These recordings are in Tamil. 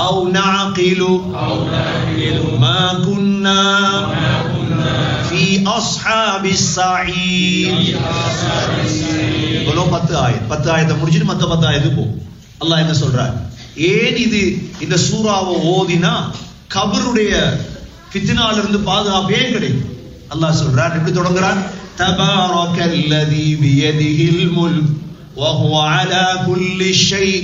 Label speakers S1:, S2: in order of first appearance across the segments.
S1: أو نعقل ما كنا في أصحاب السعير இவ்வளவு பத்து ஆயத் பத்து ஆயத்தை முடிச்சுட்டு மத்த பத்து ஆயத்து போ அல்லாஹ் என்ன சொல்றார் ஏன் இது இந்த சூறாவை ஓதினா கபருடைய ஃபித்னால இருந்து பாதுகாப்பு ஏன் கிடைக்கும் அல்லாஹ் சொல்றார் எப்படி தொடங்குறான் تبارك الذي بيده الملك وهو على كل شيء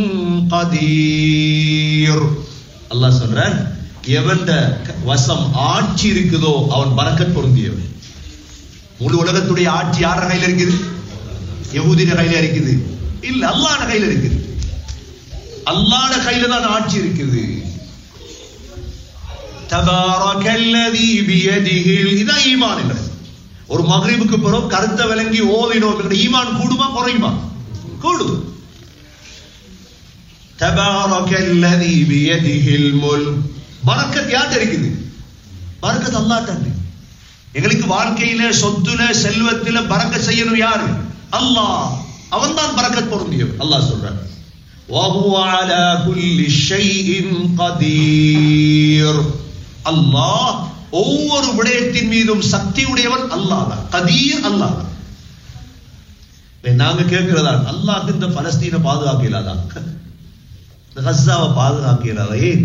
S1: قدير அல்லாஹ் சொல்றார் எவன்ட வசம் ஆட்சி இருக்குதோ அவன் பறக்கத் பொருந்தியவன் முழு உலகத்துடைய ஆட்சி யார கையில இருக்குது யகூதின கையில இருக்குது இல்ல அல்லாஹ்ட கையில இருக்குது அல்லாஹ்ட கையில தான் ஆட்சி இருக்குது தபாரக்கல்லதி பியதிஹில் இதான் ஈமான் என்கிறது ஒரு மகரிபுக்கு பிறகு கருத்தை விளங்கி ஓதினோம் என்கிற ஈமான் கூடுமா குறையுமா கூடும் தபாரக்கல்லதி பியதிஹில் முல் பரக்கத் யார்ட்ட இருக்குது பரக்கத் அல்லாஹ்ட்ட இருக்கு எங்களுக்கு வாழ்க்கையில சொத்துல செல்வத்தில பறக்க செய்யணும் யாரு அல்லாஹ் அவன் தான் பறக்கத் பொருந்தியவன் அல்லாஹ் சொல்றான் وهو على كل شيء قدير அல்லாஹ் ஒவ்வொரு விடயத்தின் மீதும் சக்தி உடையவன் அல்லாஹ் தான் கதீர் அல்லாஹ் தான். இப்ப நாங்க கேட்கிறதா அல்லாஹ் இந்த பலஸ்தீனை பாதுகாக்க இயலாதா இந்த கஸ்ஸாவை பாதுகாக்க இயலாதா ஏன்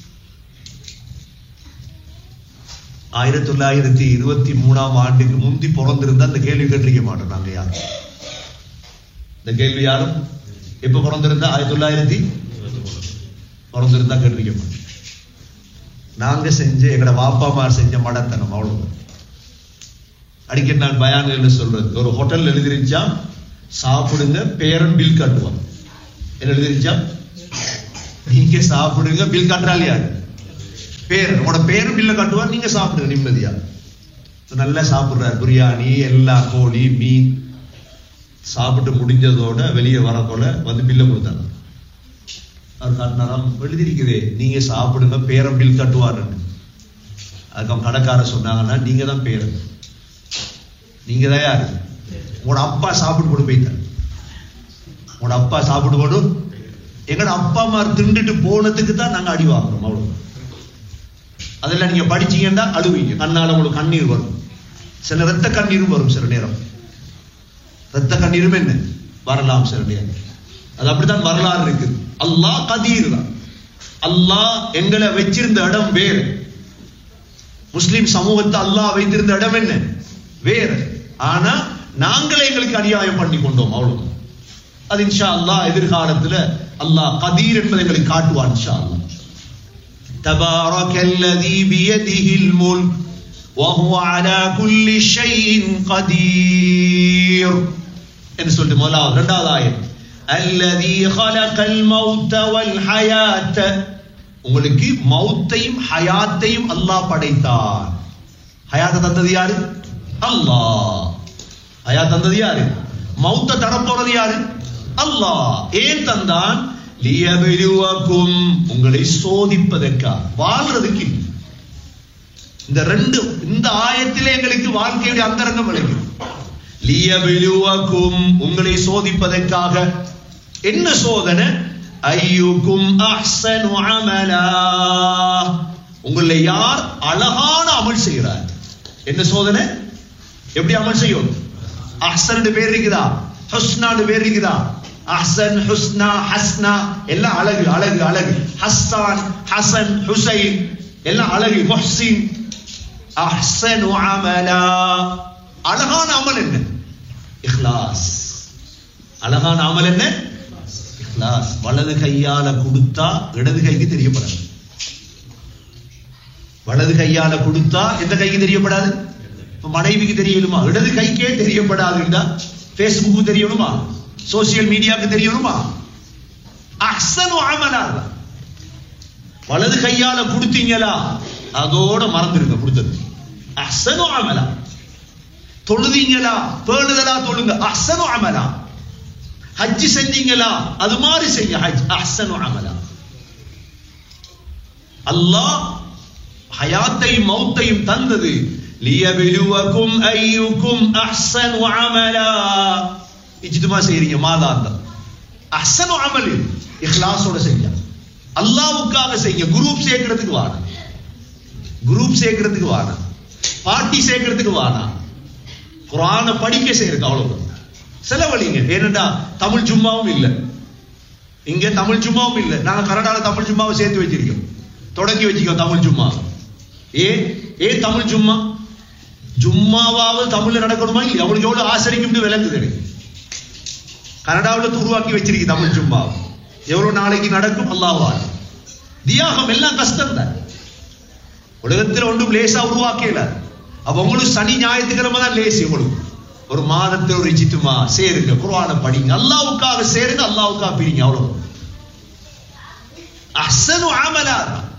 S1: ஆயிரத்தி தொள்ளாயிரத்தி இருபத்தி மூணாம் ஆண்டுக்கு முந்தி பிறந்திருந்தா இந்த கேள்வி கேட்டிருக்க மாட்டோம் நாங்க யாரும் இந்த கேள்வி யாரும் எப்ப பிறந்திருந்தா ஆயிரத்தி தொள்ளாயிரத்தி பிறந்திருந்தா கேட்டிருக்க மாட்டோம் நாங்க செஞ்ச எங்கட வாப்பாமார் செஞ்ச மடத்தனம் அவ்வளவு அடிக்கடி நான் பயான்கள் சொல்றது ஒரு ஹோட்டல் எழுதிருச்சா சாப்பிடுங்க பேரன் பில் காட்டுவான் என்ன எழுதிருச்சா நீங்க சாப்பிடுங்க பில் காட்டுறாள் யாரு பேர் உங்களோட பேரும் பில்ல கட்டுவார் நீங்க சாப்பிடுங்க நிம்மதியா நல்லா சாப்பிடுறாரு பிரியாணி எல்லா கோழி மீன் சாப்பிட்டு முடிஞ்சதோட வெளியே வரப்போல வந்து பில்ல கொடுத்தாங்க அவர் காட்டினாராம் எழுதிருக்குதே நீங்க சாப்பிடுங்க பேரம் பில் கட்டுவாருன்னு அதுக்கு அவன் கடைக்கார சொன்னாங்கன்னா நீங்க தான் பேரன் நீங்க தான் யாரு உங்களோட அப்பா சாப்பிட்டு போட்டு போயிட்டார் உங்களோட அப்பா சாப்பிட்டு போடு எங்கட அப்பா அம்மா திண்டுட்டு போனதுக்கு தான் நாங்க அடி வாங்குறோம் அவ்வளவு அதெல்லாம் நீங்க படிச்சீங்கன்னா அழுவீங்க கண்ணால உங்களுக்கு கண்ணீர் வரும் சில ரத்த கண்ணீரும் வரும் சில நேரம் ரத்த கண்ணீரும் என்ன வரலாம் சில நேரம் அது அப்படித்தான் வரலாறு இருக்கு அல்லாஹ் கதீர் தான் அல்லாஹ் எங்களை வச்சிருந்த இடம் வேறு முஸ்லிம் சமூகத்தை அல்லாஹ் வைத்திருந்த இடம் என்ன வேறு ஆனா நாங்களே எங்களுக்கு அநியாயம் பண்ணி கொண்டோம் அவ்வளவு அது இன்ஷா அல்லாஹ் எதிர்காலத்துல அல்லாஹ் கதீர் என்பதை எங்களுக்கு காட்டுவான் இன்ஷா அல்லாஹ் تبارك الذي بيده الملك وهو على كل شيء قدير என்ன சொல்லிட்டு முதலாவது இரண்டாவது ஆயம் الذي خلق الموت والحياة உங்களுக்கு மௌத்தையும் ஹயாத்தையும் அல்லாஹ் படைத்தான் ஹயாத்தை தந்தது யாரு அல்லாஹ் ஹயாத் தந்தது யாரு மௌத்த தரப்போறது யாரு அல்லாஹ் ஏன் தந்தான் லியபிலுவக்கும் உங்களை சோதிப்பதற்கா வாழ்றதுக்கு இல்லை. இந்த ரெண்டு இந்த ஆயத்திலே எங்களுக்கு வாழ்க்கையுடைய அந்தரங்கம் விளங்கும் லியபிலுவக்கும் உங்களை சோதிப்பதற்காக என்ன சோதனை ஐயுக்கும் அஹ்சனு அமலா உங்களை யார் அழகான அமல் செய்கிறார் என்ன சோதனை எப்படி அமல் செய்யும் அஹ்சன் பேர் இருக்குதா ஹுஸ்னான்னு பேர் இருக்குதா அஹ்சன் ஹுஸ்னா ஹஸ்னா எல்லாம் அழகு அழகு அழகு ஹஸ்ஸான் ஹசன் ஹுசைன் எல்லாம் அழகு முஹ்சின் அஹ்சனு அமலா அழகான அமல் என்ன இஹ்லாஸ் அழகான அமல் என்ன இஹ்லாஸ் வலது கையால கொடுத்தா இடது கைக்கு தெரியப்படாது வலது கையால கொடுத்தா எந்த கைக்கு தெரியப்படாது இப்ப மனைவிக்கு தெரியணுமா இடது கைக்கே தெரியப்படாதுன்னா பேஸ்புக்கு தெரியணுமா சோசியல் மீடியாவுக்கு தெரியணுமா அஹ்சனு அமலா வலது கையால கொடுத்தீங்களா அதோட மறந்துருங்க கொடுத்தது அஹ்சனு அமலா தொழுதீங்களா பேணுதலா தொழுங்க அஹ்சனு அமலா ஹஜ் செஞ்சீங்களா அது மாதிரி செய்ய ஹஜ் அஹ்சனு அமலா அல்லாஹ் ஹயாத்தையும் மௌத்தையும் தந்தது லியபிலுவக்கும் ஐயுக்கும் அஹ்சனு அமலா இஜ்துமா செய்றீங்க மாதாந்தம் அஹ்சனு அமல் இஹ்லாஸோட செய்ய அல்லாவுக்காக செய்யுங்க குரூப் சேர்க்கிறதுக்கு வானா குரூப் சேர்க்கிறதுக்கு வானா பார்ட்டி சேர்க்கிறதுக்கு வானா குரானை படிக்க செய்யறதுக்கு அவ்வளவு செலவழிங்க ஏனென்றா தமிழ் ஜும்மாவும் இல்ல இங்க தமிழ் ஜும்மாவும் இல்ல நாங்க கனடால தமிழ் ஜும்மாவை சேர்த்து வச்சிருக்கோம் தொடங்கி வச்சுக்கோ தமிழ் ஜும்மா ஏ ஏ தமிழ் ஜும்மா ஜும்மாவாவது தமிழ்ல நடக்கணுமா இல்லையா அவங்களுக்கு எவ்வளவு ஆசரிக்கும் விளங்குது எனக்கு கனடாவில் உருவாக்கி வச்சிருக்கு தமிழ் ஜும்மா எவ்வளவு நாளைக்கு நடக்கும் அல்லாஹ்வா தியாகம் எல்லாம் கஷ்டம் தான் உலகத்தில் ஒன்றும் லேசா உருவாக்கல அப்ப உங்களுக்கு சனி ஞாயிற்றுக்கிழமை தான் லேசி உங்களுக்கு ஒரு மாதத்தில் ஒரு சித்துமா சேருங்க குர்ஆனை படிங்க அல்லாவுக்காக சேருங்க அல்லாவுக்காக பிரிங்க அவ்வளவு அஹ்சனு அமலா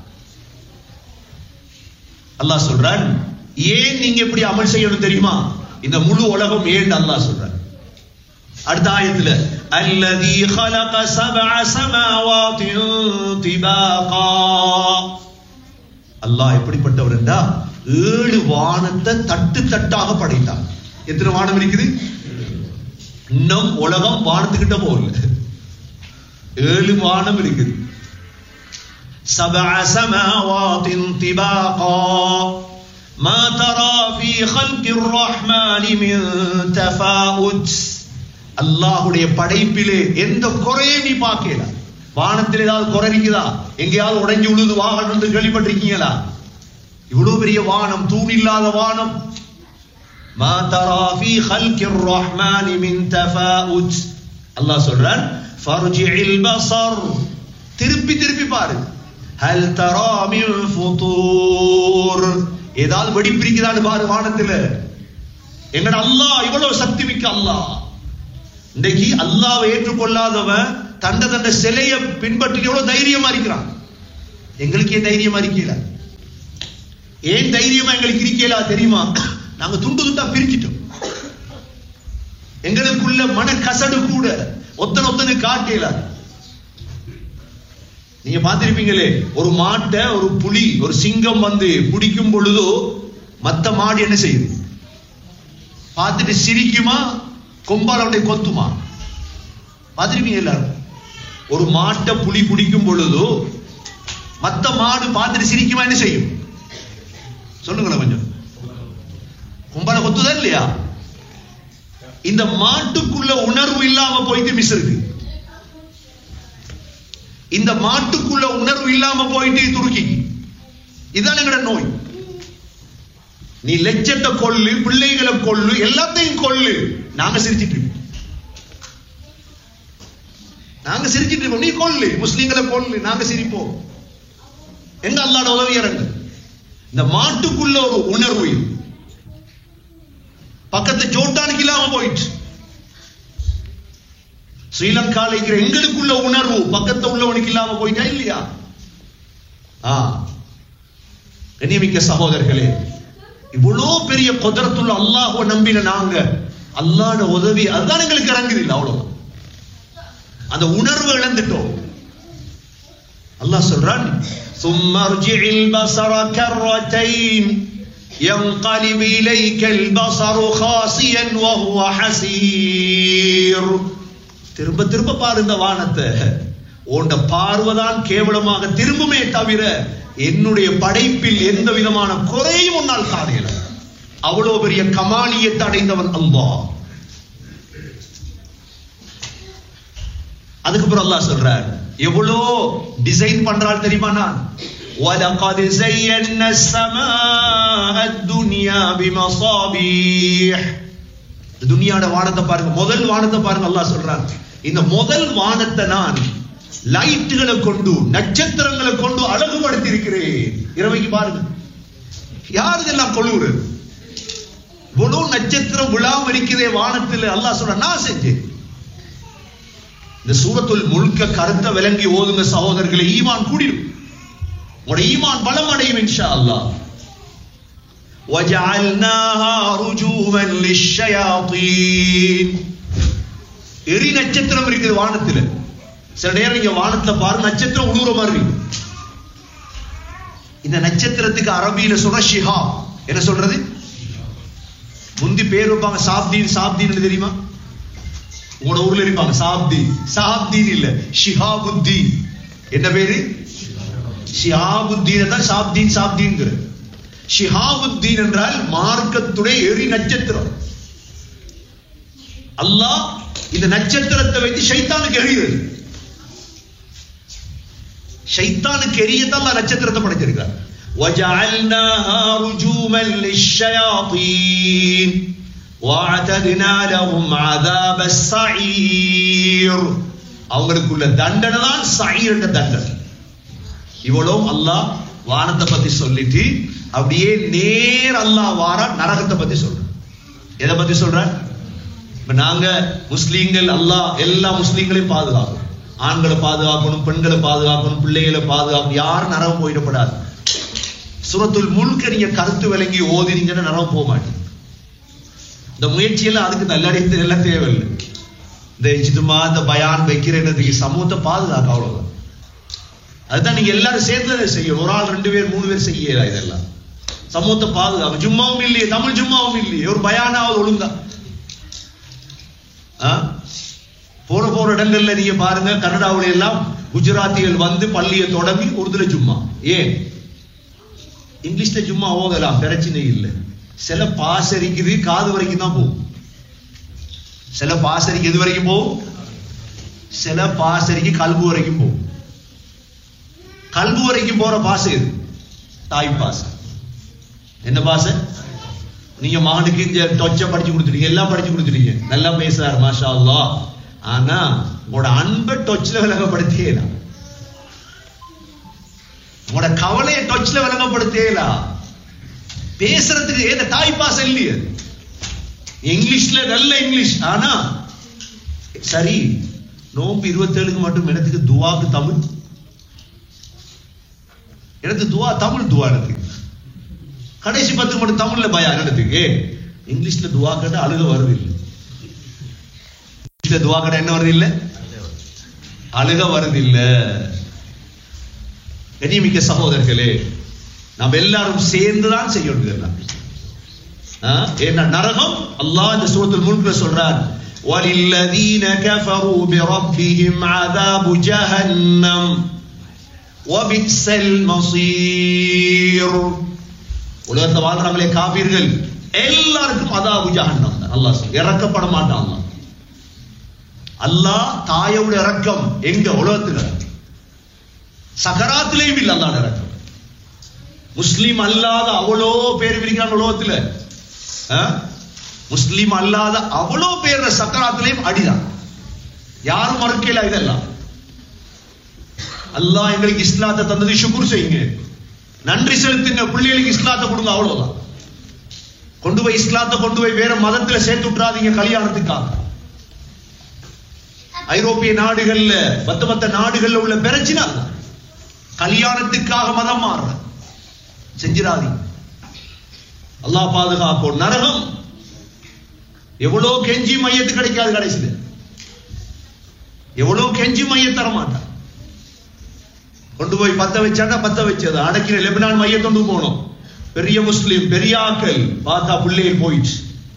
S1: அல்லாஹ் சொல்றான் ஏன் நீங்க இப்படி அமல் செய்யணும் தெரியுமா இந்த முழு உலகம் ஏன் அல்லாஹ் சொல்றான் அடுத்த ஆயத்துல அல்லதி خلق سبع سماوات طباقا அல்லாஹ் எப்படிப்பட்டவர் என்றா ஏழு வானத்தை தட்டு தட்டாக படைத்தான் எத்தனை வானம் இருக்குது இன்னும் உலகம் வானத்துக்கிட்ட போகல ஏழு வானம் இருக்குது سبع سماوات طباقا ما ترى في خلق الرحمن من تفاؤت அல்லாஹுடைய படைப்பிலே எந்த குறையும் நீ பார்க்கல வானத்தில் ஏதாவது குறை இருக்குதா எங்கேயாவது உடைஞ்சு விழுது வாகனம் என்று கேள்விப்பட்டிருக்கீங்களா இவ்வளவு பெரிய வானம் தூண் இல்லாத வானம் ما ترى في خلق الرحمن من تفاؤت அல்லாஹ் சொல்றான் فارجع البصر திருப்பி திருப்பி பாரு هل ترى من فطور ஏதாவது வெடிப்பு இருக்குதான்னு பாரு வானத்துல எங்கட அல்லாஹ் இவ்வளவு சக்தி மிக்க அல்லாஹ் இன்றைக்கு அல்லாவை ஏற்றுக்கொள்ளாதவன் தண்ட தண்ட சிலையை பின்பற்றி எவ்வளவு தைரியமா இருக்கிறான் எங்களுக்கு ஏன் தைரியமா இருக்கல ஏன் தைரியமா எங்களுக்கு இருக்கலா தெரியுமா நாங்க துண்டு துண்டா பிரிச்சிட்டோம் எங்களுக்குள்ள மன கசடு கூட ஒத்தன ஒத்தனு காட்டல நீங்க பார்த்திருப்பீங்களே ஒரு மாட்டை ஒரு புலி ஒரு சிங்கம் வந்து பிடிக்கும் பொழுதோ மத்த மாடு என்ன செய்யுது பார்த்துட்டு சிரிக்குமா கொம்பால் அப்படியே கொத்துமா பார்த்திருப்பீங்க எல்லாரும் ஒரு மாட்டை புலி பிடிக்கும் பொழுதோ மத்த மாடு பார்த்துட்டு சிரிக்குமா என்ன செய்யும் சொல்லுங்களேன் கொஞ்சம் கும்பல கொத்துதா இல்லையா இந்த மாட்டுக்குள்ள உணர்வு இல்லாம போயிட்டு மிஸ் இருக்கு இந்த மாட்டுக்குள்ள உணர்வு இல்லாம போயிட்டு துருக்கிக்கு இதுதான் எங்கட நோய் நீ லட்சத்தை கொள்ளு பிள்ளைகளை கொள்ளு எல்லாத்தையும் கொள்ளு நாங்க சிரிச்சிட்டு இருக்கோம் நாங்க சிரிச்சிட்டு இருக்கோம் நீ கொள்ளு முஸ்லீம்களை கொள்ளு நாங்க சிரிப்போம் எங்க அல்லாட உதவி இறங்கு இந்த மாட்டுக்குள்ள ஒரு உணர்வு இது. பக்கத்து ஜோட்டானுக்கு இல்லாம போயிட்டு ஸ்ரீலங்கால இருக்கிற எங்களுக்குள்ள உணர்வு பக்கத்துல உள்ளவனுக்கு இல்லாம போயிட்டா இல்லையா ஆ கண்ணியமிக்க சகோதரர்களே இவ்வளோ பெரிய குதிரத்துள்ள அல்லாஹ்வை நம்பின நாங்க அல்லாஹ்ட உதவி அதுதான் எங்களுக்கு இறங்குது இல்லை அவ்வளவு அந்த உணர்வு இழந்துட்டோம் அல்லாஹ் சொல்றான் ثم ارجع البصر كرتين ينقلب إليك البصر خاسيا وهو حسير திரும்ப திரும்ப பாரு இந்த வானத்தை உன்ட பார்வைதான் கேவலமாக திரும்புமே தவிர என்னுடைய படைப்பில் எந்த விதமான குறையும் உன்னால் காணல அவ்வளவு பெரிய கமாலியத்தை அடைந்தவன் அல்லாஹ் அதுக்கப்புறம் அல்லாஹ் சொல்றார் எவ்வளோ டிசைன் பண்றாள் தெரியுமா நான் وَلَقَدْ زَيَّنَّا السَّمَاءَ الدُّنْيَا بِمَصَابِيحِ இந்த துனியாட வானத்தை பாருங்க முதல் வானத்தை பாருங்க அல்லாஹ் சொல்றான் இந்த முதல் வானத்தை நான் லைட்டுகளை கொண்டு நட்சத்திரங்களை கொண்டு அழகுபடுத்தி இருக்கிறேன் இரவைக்கு பாருங்க யார் இதெல்லாம் கொள்ளுறது இவ்வளவு நட்சத்திரம் விழாம இருக்குதே வானத்தில் அல்லாஹ் சொல்ற நான் செஞ்சேன் இந்த சூரத்துல் முழுக்க கருத்தை விளங்கி ஓதுங்க சகோதரர்களை ஈமான் கூடிடும் உங்களோட ஈமான் பலம் அடையும் இன்ஷா அல்லாஹ் وجعلناها رجوما للشياطين எரி நட்சத்திரம் இருக்குது வானத்துல சில நேரம் நீங்க வானத்துல பாருங்க நட்சத்திரம் உழுவுற மாதிரி இருக்கு. இந்த நட்சத்திரத்துக்கு அரபியில சொல்ற ஷிஹா என்ன சொல்றது முந்தி பேர் வைப்பாங்க சாப்தீன் சாப்தீன் தெரியுமா உங்களோட ஊர்ல இருப்பாங்க சாப்தீன் சாப்தீன் இல்ல ஷிஹாபுத்தீன் என்ன பேரு ஷிஹாபுத்தீன் தான் ஷாப்தீன் ஷாப்தீன்கிற ஷிஹாபுத்தீன் என்றால் மார்க்கத்துடைய எரி நட்சத்திரம் அல்லாஹ் இந்த நட்சத்திரத்தை வைத்து ஷைத்தானுக்கு எரியுது ஷைத்தானுக்கு எரியத்தான் அல்லாஹ் நட்சத்திரத்தை படைச்சிருக்கார் وجعلناها رجوما للشياطين واعتدنا لهم عذاب السعير அவங்களுக்குள்ள தண்டனை தான் சயீர் என்ற தண்டனை இவ்வளவு அல்லாஹ் வானத்தை பத்தி சொல்லிட்டு அப்படியே நேர் அல்லாஹ் வாரா நரகத்தை பத்தி சொல்றான் எதை பத்தி சொல்றான் இப்ப நாங்க முஸ்லீம்கள் அல்லாஹ் எல்லா முஸ்லீம்களையும் பாதுகாக்கணும் ஆண்களை பாதுகாக்கணும் பெண்களை பாதுகாக்கணும் பிள்ளைகளை பாதுகாக்கணும் யாரும் நரகம் போயிடப்படாது சுரத்துல் முழுக்க நீங்க கருத்து விளங்கி ஓதினீங்கன்னா நரகம் போக மாட்டீங்க இந்த முயற்சியெல்லாம் அதுக்கு நல்லடித்து எல்லாம் தேவையில்லை இந்த இஜ்துமா இந்த பயான் வைக்கிறதுக்கு சமூகத்தை பாதுகாக்க அவ்வளவுதான் அதுதான் நீங்க எல்லாரும் சேர்ந்து செய்யணும் ஒரு ஆள் ரெண்டு பேர் மூணு பேர் செய்யல இதெல்லாம் சமூகத்தை பாதுகாக்க ஜும்மாவும் இல்லையே தமிழ் ஜும்மாவும் இல்லையே ஒரு பயானாவது ஒழுங்கா ஆ? போற போற இடங்கள்ல நீங்க பாருங்க கனடாவுல எல்லாம் குஜராத்திகள் வந்து பள்ளியை தொடங்கி உருதுல ஜும்மா ஏன் இங்கிலீஷ்ல ஜும்மா ஓதலாம் பிரச்சனை இல்லை சில பாசரிக்குது காது வரைக்கும் தான் போகும் சில பாசரிக்கு எது வரைக்கும் போகும் சில பாசரிக்கு கல்பு வரைக்கும் போகும் கல்பு வரைக்கும் போற பாசை எது தாய் பாசை என்ன பாசை நீங்க மகனுக்கு இந்த டொச்ச படிச்சு கொடுத்துட்டீங்க எல்லாம் படிச்சு கொடுத்துட்டீங்க நல்லா பேசுறாரு மாஷா அல்லாஹ் ஆனா உங்களோட அன்பை டொச்ல விளங்கப்படுத்தியலாம் உங்களோட கவலையை டொச்ல விளங்கப்படுத்தேலாம் பேசுறதுக்கு ஏத தாய் பாசை இல்லையே இங்கிலீஷ்ல நல்ல இங்கிலீஷ் ஆனா சரி நோம்பு இருபத்தேழுக்கு மட்டும் இடத்துக்கு துவாக்கு தமிழ் எனக்கு துவா தமிழ் துவா எனக்கு கடைசி பத்து மட்டும் தமிழ்ல பயா நடத்துக்கு இங்கிலீஷ்ல துவா கேட்டா அழுக வருது இல்லை இங்கிலீஷ்ல துவா கேட்டா என்ன வருது இல்ல அழுக வருது இல்ல கனிமிக்க சகோதரர்களே நாம் எல்லாரும் சேர்ந்துதான் செய்யணும் இதெல்லாம் ஆ? ஏன்னா நரகம் அல்லாஹ் இந்த சூரத்துல் முல்க்ல சொல்றார் وَلِلَّذِينَ كَفَرُوا بِرَبِّهِمْ عَذَابُ جَهَنَّمَ وَبِئْسَ الْمَصِيرُ உலகத்துல வாழ்றாங்களே காபீர்கள் எல்லாருக்கும் அதாபு ஜஹன்னம் தான் அல்லாஹ் சொல்ல இறக்கப்பட மாட்டான் அல்லாஹ் அல்லாஹ் தாயோட இறக்கம் எங்க உலகத்துல சகராத்திலேயும் இல்ல அல்லாஹ் இறக்கம் முஸ்லீம் அல்லாத அவ்வளோ பேர் இருக்கிறாங்க உலகத்துல ஆ? முஸ்லீம் அல்லாத அவ்வளோ பேர் சக்கராத்திலையும் அடிதான் யாரும் மறுக்கல இதெல்லாம் அல்லாஹ் எங்களுக்கு இஸ்லாத்தை தந்தது சுக்குர் செய்யுங்க நன்றி செலுத்துங்க பிள்ளைகளுக்கு இஸ்லாத்தை கொடுங்க அவ்வளவுதான் கொண்டு போய் இஸ்லாத்தை கொண்டு போய் வேற மதத்துல சேர்த்து விட்டுறாதீங்க கல்யாணத்துக்காக ஐரோப்பிய நாடுகள்ல மத்த மத்த நாடுகள்ல உள்ள பிரச்சனை அதுதான். கல்யாணத்துக்காக மதம் மாறுற செஞ்சிடாதீங்க அல்லாஹ் பாதுகாப்போம் நரகம் எவ்வளவு கெஞ்சி மையத்து கிடைக்காது கடைசியில எவ்வளவு கெஞ்சி மைய தர மாட்டான் கொண்டு போய் பத்த வச்சாண்டா பத்த வச்சது அடக்கிற லெபனான் மைய கொண்டு போனோம் பெரிய முஸ்லிம் பெரிய ஆக்கள் பார்த்தா பிள்ளைகள் போயிடுச்சு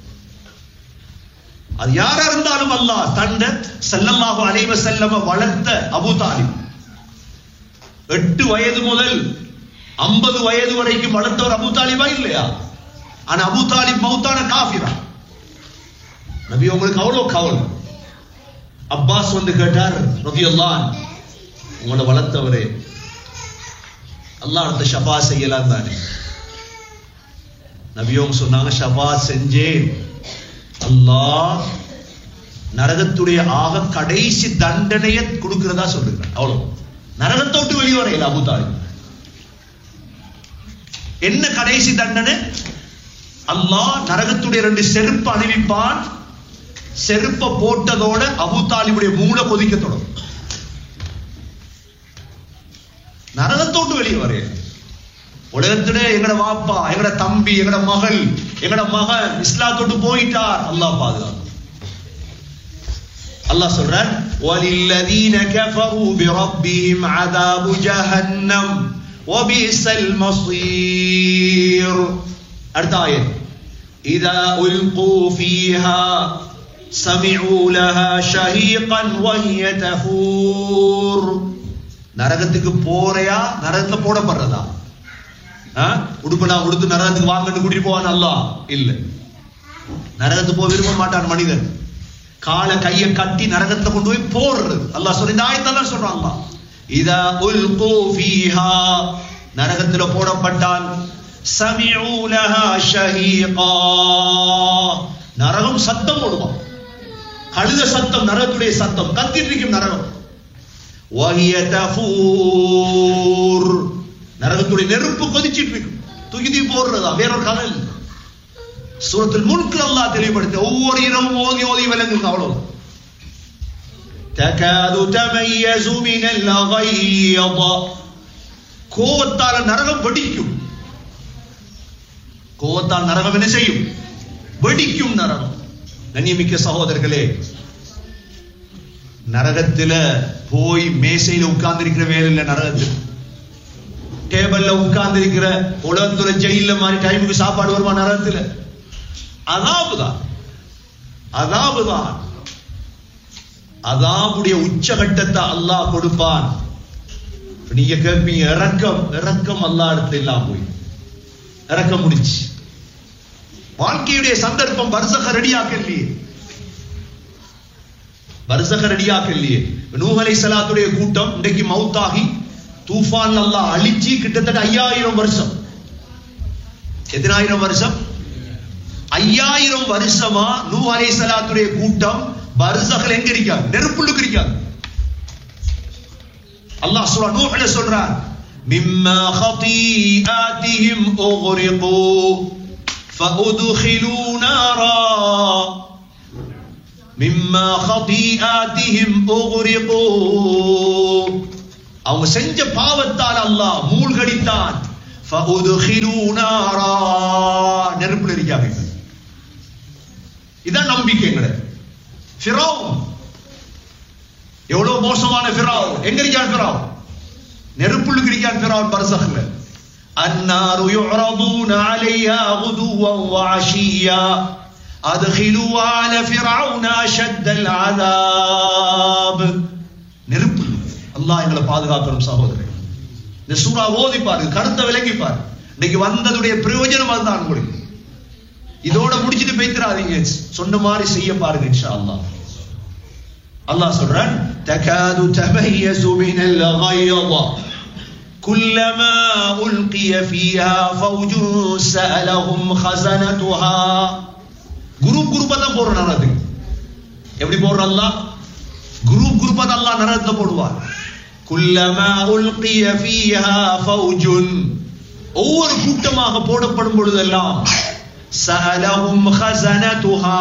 S1: அது யாரா இருந்தாலும் அல்லாஹ் தண்ட ஸல்லல்லாஹு அலைஹி வஸல்லம வளர்த்த அபூ தாலிப் எட்டு வயது முதல் ஐம்பது வயது வரைக்கும் வளர்த்தவர் அபூ தாலிபா இல்லையா ஆனா அபூ தாலிப் மௌத்தான காஃபிரா நபி உங்களுக்கு அவ்வளவு கவலை அப்பாஸ் வந்து கேட்டார் ரதியல்லான் உங்களை வளர்த்தவரே அல்லாஹ் அடுத்த ஷபா செய்யலாம் தானே நபியோங்க சொன்னாங்க ஷபா செஞ்சேன் அல்லாஹ் நரகத்துடைய ஆக கடைசி தண்டனையை கொடுக்கிறதா சொல்லுகிறார் அவ்வளவு நரகத்தை விட்டு வெளியே வரையில அபு தாலிப் என்ன கடைசி தண்டனை அல்லாஹ் நரகத்துடைய ரெண்டு செருப்பு அணிவிப்பான் செருப்ப போட்டதோட அபு தாலிபுடைய மூளை கொதிக்க தொடங்கும் நரகத்தோட்டு வெளியே வரையில உலகத்துல எங்கட வாப்பா எங்கட தம்பி எங்கட மகள் எங்கட மகன் இஸ்லாத்தோட்டு போயிட்டார் அல்லாஹ் பாதுகாக்கும் அல்லாஹ் சொல்றான் وَلِلَّذِينَ كَفَرُوا بِرَبِّهِمْ عَذَابُ جَهَنَّمَ وَبِئْسَ الْمَصِيرُ அடுத்த ஆயத் إِذَا أُلْقُوا فِيهَا سَمِعُوا لَهَا شَهِيقًا وَهِيَ تَفُورُ நரகத்துக்கு போறையா நரகத்துல போடப்படுறதா ஆ? உடுப்பு நான் உடுத்து நரகத்துக்கு வாங்கன்னு கூட்டிட்டு போவான் அல்லாஹ் இல்ல நரகத்துக்கு போக விரும்ப மாட்டான் மனிதன் காலை கையை கட்டி நரகத்துல கொண்டு போய் போடுறது அல்லாஹ் சொல்லி இந்த ஆயத்தெல்லாம் சொல்றான் அல்லாஹ் இதா உல்கு ஃபீஹா நரகத்துல போடப்பட்டால் சமிஉ லஹா ஷஹீகா நரகம் சத்தம் போடுவான் கழுத சத்தம் நரகத்துடைய சத்தம் கத்திட்டு இருக்கும் நரகம் வஹிய தஃபூர் நரகத்துடைய நெருப்பு கொதிச்சிட்டு இருக்கும் தூக்கி தூக்கி போடுறதா வேறொரு கதை இல்லை சூரத்தில் முழுக்க அல்லாஹ் தெளிவுபடுத்த ஒவ்வொரு இரவும் ஓதி ஓதி விளங்குங்க அவ்வளவு தகாது தமையசு மினல் அகையத கோவத்தால நரகம் வெடிக்கும் கோவத்தால் நரகம் என்ன செய்யும் வெடிக்கும் நரகம் கண்ணியமிக்க சகோதரர்களே நரகத்துல போய் மேசையில உட்கார்ந்து இருக்கிற வேலை இல்ல நரகத்தில் டேபிள்ல உட்கார்ந்து இருக்கிற உலகத்துல ஜெயில மாதிரி டைமுக்கு சாப்பாடு வருமா நரகத்துல அதாபுதான் அதாபுதான் அதாவுடைய உச்சகட்டத்தை அல்லாஹ் கொடுப்பான் இப்ப நீங்க கேட்பீங்க இறக்கம் இறக்கம் அல்லாஹ் இடத்துல இல்லாம போய் இறக்கம் முடிச்சு வாழ்க்கையுடைய சந்தர்ப்பம் பரிசக ரெடியாக்கலையே பரிசக ரெடியாக்கலையே நூஹ் அலைஹிஸ்ஸலாத்துடைய கூட்டம் இன்றைக்கு மௌத்தாகி தூஃபான் அல்லாஹ் அழிச்சு கிட்டத்தட்ட ஐயாயிரம் வருஷம் எத்தனாயிரம் வருஷம் ஐயாயிரம் வருஷமா நூ அலைஹிஸ்ஸலாத்துடைய கூட்டம் பர்சகல் எங்க இருக்காங்க நெருப்புள்ளுக்கு இருக்காங்க அல்லாஹ் சொல்றா நூஹ்ல சொல்றார் மிம்மா خطيئاتهم اغرقوا فادخلوا نارا மிம்மா خطيئاتهم اغرقوا அவங்க செஞ்ச பாவத்தால் அல்லாஹ் மூழ்கடித்தான் فادخلوا نارا நெருப்புல இருக்காங்க இதான் நம்பிக்கைங்கிற ஃபிரௌன் எவ்வளவு மோசமான ஃபிரௌன் எங்க இருக்கான் ஃபிரௌன் நெருப்புள்ளுக்கு இருக்கான் ஃபிரௌன் பர்சக்ல النار يعرضون عليها غدوا وعشيا أدخلوا آل فرعون أشد العذاب நெருப்பு அல்லாஹ் எங்களை பாதுகாக்கணும் சகோதரர் இந்த சூறா ஓதி பாருங்க கருத்தை விளங்கி பாரு இன்னைக்கு வந்ததுடைய பிரயோஜனம் அதுதான் உங்களுக்கு இதோட முடிச்சிட்டு பேத்துறாதீங்க சொன்ன மாதிரி செய்ய பாருங்க இன்ஷா அல்லாஹ் அல்லாஹ் சொல்றான் தகாது தமையசு மினல் غيظ كلما ألقي فيها فوج سألهم خزنتها குரூப் குரூப்பா தான் போடுற நரகத்துக்கு எப்படி போடுற அல்லாஹ் குரூப் குரூப்பா தான் அல்லாஹ் நரகத்துல போடுவார் குல்லமா உல்கிய ஃபீஹா ஃபௌஜுன் ஒவ்வொரு கூட்டமாக போடப்படும் பொழுதெல்லாம் சஅலஹும் ஹஸனதுஹா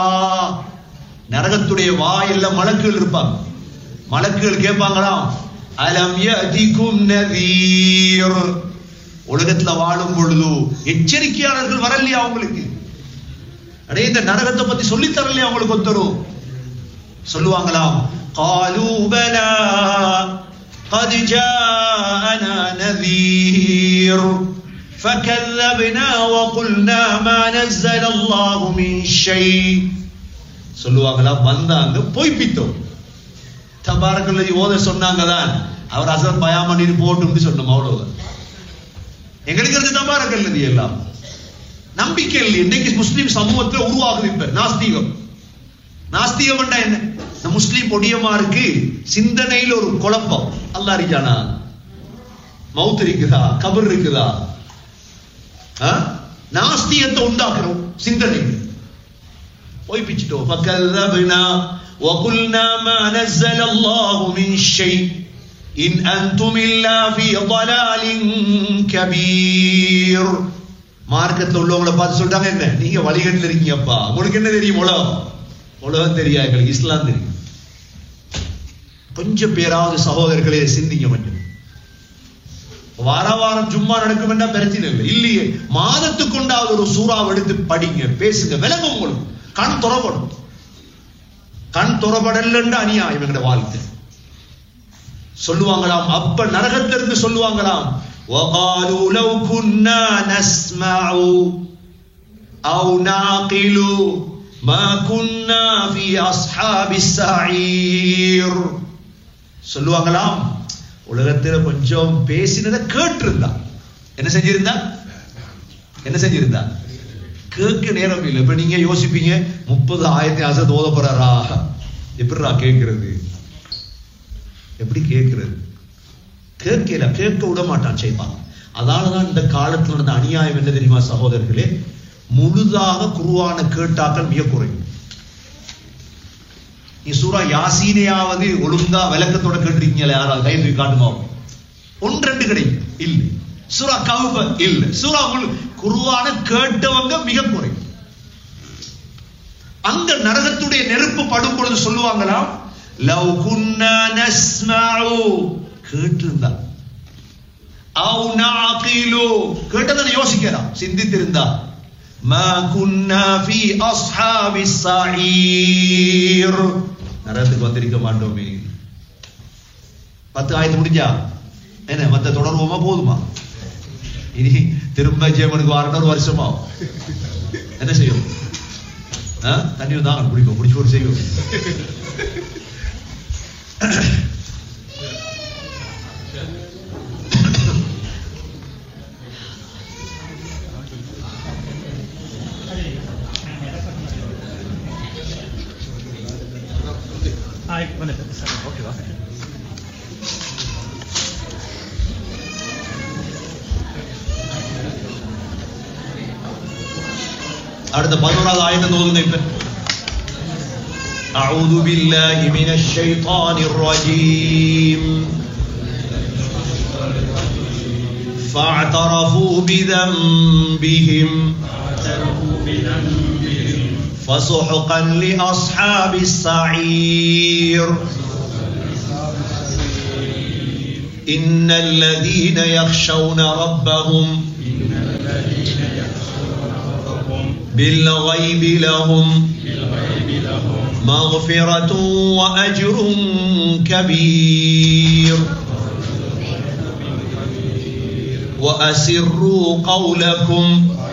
S1: நரகத்துடைய வாயில்ல மலக்குகள் இருப்பாங்க மலக்குகள் கேட்பாங்களாம் அலம் யதிகும் நதீர் உலகத்துல வாழும் பொழுது எச்சரிக்கையாளர்கள் வரலையா அவங்களுக்கு அடே இந்த நரகத்தை பத்தி சொல்லி தரலையா அவங்களுக்கு ஒருத்தரும் சொல்லுவாங்களாம் قالوا بلى قد جاءنا نذير فكذبنا وقلنا ما نزل الله من شيء சொல்லுவாங்களா வந்தாங்க பொய்ப்பித்தோம் தபாரக்கல்லதி ஓத சொன்னாங்க தான் அவர் அசர் பயாம நீர் போட்டும் சொன்னோம் அவ்வளவு எங்களுக்கு இருந்து தபாரக்கல்லதி எல்லாம் நம்பிக்கை இல்லை இன்னைக்கு முஸ்லிம் சமூகத்துல உருவாகுது இப்ப நாஸ்திகம் நாஸ்திகம் என்ன இந்த முஸ்லிம் பொடியமாருக்கு சிந்தனையில் ஒரு குழப்பம் அல்லா இருக்கானா மவுத் இருக்குதா கபர் இருக்குதா ஆ? நாஸ்திகத்தை உண்டாக்குறோம் சிந்தனை பொய்ப்பிச்சிட்டோம் فكذبنا وقلنا ما نزل الله من شيء إن أنتم إلا في ضلال كبير மார்க்கத்துல உள்ளவங்கள பார்த்து சொல்லிட்டாங்க என்ன நீங்க வழிகட்டில் இருக்கீங்கப்பா உங்களுக்கு என்ன தெரியும் உலகம் உலகம் தெரியாது எங்களுக்கு இஸ்லாம் தெரியும் கொஞ்சம் பேராவது சகோதரர்களே சிந்திங்க கொஞ்சம் வார வாரம் சும்மா நடக்கும் என்றா பிரச்சனை இல்லை இல்லையே மாதத்துக்கு கொண்டாவது ஒரு சூறாவை எடுத்து படிங்க பேசுங்க விளங்கும் உங்களுக்கு கண் துறப்படும் கண் துறப்படலன்னு அநியாயம் எங்கட வாழ்க்கை சொல்லுவாங்களாம் அப்ப நரகத்திலிருந்து சொல்லுவாங்களாம் وقالوا لو كنا نسمع أو نعقل ما كنا في أصحاب السعير சொல்லுவாங்களாம் உலகத்துல கொஞ்சம் பேசினதை கேட்டிருந்தா என்ன செஞ்சிருந்தா என்ன செஞ்சிருந்தா கேட்க நேரம் இல்லை இப்ப நீங்க யோசிப்பீங்க முப்பது ஆயிரத்தி ஆசை ஓத போறாரா எப்படிடா கேட்கிறது எப்படி கேட்கிறது கேட்கல கேட்க விட மாட்டான் செய்வான் அதனாலதான் இந்த காலத்துல நடந்த அநியாயம் என்ன தெரியுமா சகோதரர்களே முழுதாக குருவான கேட்டாக்கள் மிக குறையும் நீ சூரா யாசீனையாவது ஒழுங்கா விளக்கத்தோட கேட்டிருக்கீங்களா யாராவது கை தூக்கி காட்டுமா ஒன்று ரெண்டு கிடைக்கும் இல்லை சூரா கவுப இல்ல சூரா முழு குருவான கேட்டவங்க மிக குறையும் அந்த நரகத்துடைய நெருப்பு படும் பொழுது சொல்லுவாங்களாம் லவ் குன்னா நஸ்மஉ கேட்டிருந்தா அவ் நஅகிலு கேட்டதை யோசிக்கலாம் சிந்தித்திருந்தா ما كنا في أصحاب السعير நரகத்துக்கு வந்திருக்க மாட்டோமே பத்து ஆயத்து முடிஞ்சா என்ன மத்த தொடர்வோமா போதுமா இனி திரும்ப ஜெயமனுக்கு வரணும் ஒரு வருஷமா என்ன செய்யும் ஆ? தண்ணி தான் குடிப்போம் குடிச்சு ஒரு செய்யும்
S2: はい、ごめんなさい。OK は。
S1: அடுத்த பதினோராவது ஆயத்தை ஓதுங்க இப்ப أعوذ بالله من الشيطان الرجيم فاعترفوا بذنبهم فسحقا لأصحاب السعير إن الذين يخشون ربهم بالغيب لهم مغفرة وأجر كبير وأسروا قولكم